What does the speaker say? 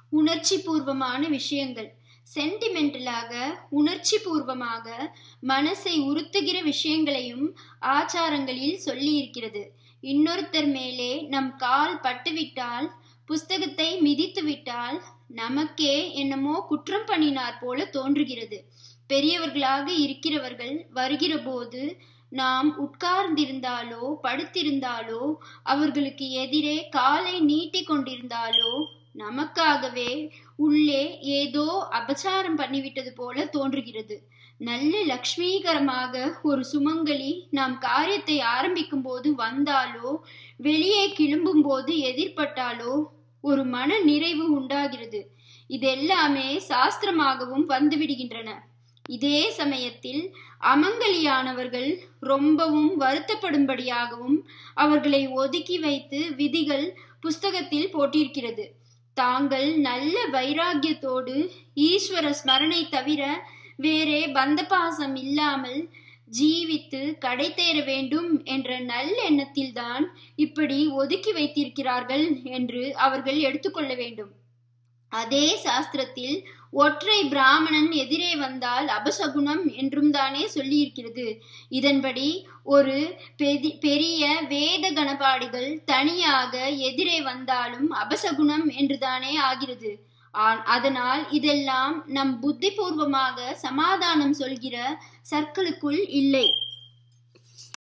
உணர்ச்சி பூர்வமான விஷயங்கள் சென்டிமெண்டலாக உணர்ச்சி பூர்வமாக மனசை உறுத்துகிற விஷயங்களையும் ஆச்சாரங்களில் சொல்லியிருக்கிறது இன்னொருத்தர் மேலே நம் கால் பட்டுவிட்டால் புஸ்தகத்தை மிதித்து விட்டால் நமக்கே என்னமோ குற்றம் பண்ணினார் போல தோன்றுகிறது பெரியவர்களாக இருக்கிறவர்கள் வருகிற போது நாம் உட்கார்ந்திருந்தாலோ படுத்திருந்தாலோ அவர்களுக்கு எதிரே காலை நீட்டி கொண்டிருந்தாலோ நமக்காகவே உள்ளே ஏதோ அபச்சாரம் பண்ணிவிட்டது போல தோன்றுகிறது நல்ல லக்ஷ்மீகரமாக ஒரு சுமங்கலி நாம் காரியத்தை ஆரம்பிக்கும் போது வந்தாலோ வெளியே கிளம்பும் போது எதிர்பட்டாலோ ஒரு மன நிறைவு உண்டாகிறது இதெல்லாமே சாஸ்திரமாகவும் வந்துவிடுகின்றன இதே சமயத்தில் அமங்கலியானவர்கள் ரொம்பவும் வருத்தப்படும்படியாகவும் அவர்களை ஒதுக்கி வைத்து விதிகள் புஸ்தகத்தில் போட்டிருக்கிறது தாங்கள் நல்ல வைராக்கியத்தோடு ஈஸ்வர ஸ்மரணை தவிர வேறே பந்தபாசம் இல்லாமல் ஜீவித்து கடை தேர வேண்டும் என்ற நல்லெண்ணத்தில்தான் இப்படி ஒதுக்கி வைத்திருக்கிறார்கள் என்று அவர்கள் எடுத்துக்கொள்ள வேண்டும் அதே சாஸ்திரத்தில் ஒற்றை பிராமணன் எதிரே வந்தால் அபசகுணம் என்றும் தானே சொல்லியிருக்கிறது இதன்படி ஒரு பெரிய வேத கணபாடிகள் தனியாக எதிரே வந்தாலும் அபசகுணம் என்றுதானே ஆகிறது அதனால் இதெல்லாம் நம் புத்திபூர்வமாக சமாதானம் சொல்கிற சர்க்கிளுக்குள் இல்லை